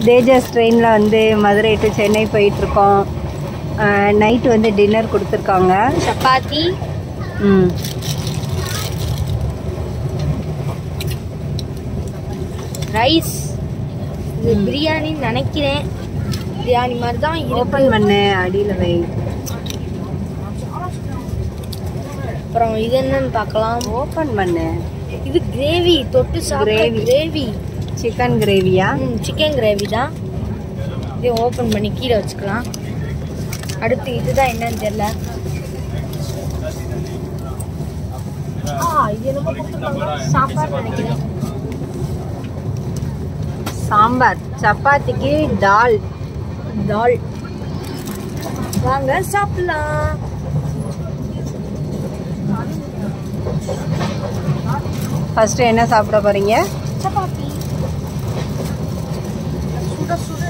தேஜஸ் ட்ரெயினில் வந்து மதுரை டு சென்னை போயிட்டுருக்கோம் நைட்டு வந்து டின்னர் கொடுத்துருக்காங்க சப்பாத்தி ம் ரைஸ் இது பிரியாணின்னு நினைக்கிறேன் பிரியாணி மாதிரி தான் இருக்கும் ஓப்பன் பண்ணு அடியில் வை அப்புறம் இது என்னன்னு பார்க்கலாம் ஓப்பன் பண்ணு இது கிரேவி தொட்டு சாப்பிட்ற Gravy. கிரேவி சிக்கன் கிரேவியா ம் சிக்கன் கிரேவி தான் இதை ஓப்பன் பண்ணி கீழே வச்சுக்கலாம் அடுத்து இதுதான் என்னன்னு தெரியல ஆ இது என்னமோ கொடுத்துருக்காங்க சாப்பாடு நினைக்கிறேன் சாம்பார் சப்பாத்திக்கு டால் தால் வாங்க சாப்பிடலாம் ஃபஸ்ட்டு என்ன சாப்பிட போகிறீங்க சப்பாத்தி சுட சுட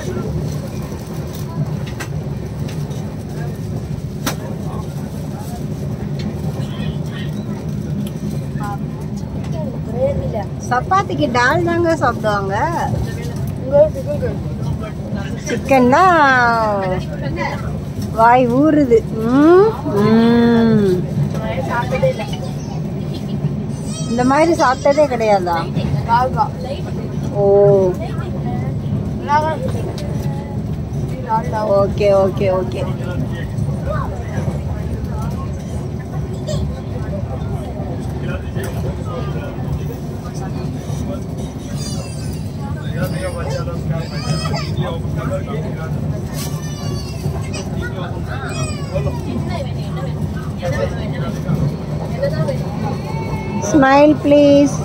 கிரேவில சப்பாத்திக்கு டால் தாங்க சாப்பிடுவாங்க உங்களுக்கு சிக்கன்னா வாய் ஊறுது ம் ம். சாப்பிட்டதே இல்லை இந்த மாதிரி சாப்பிட்டதே கிடையாதா கால்வா ஓ நல்லா இருக்கு நல்லா okay okay okay smile please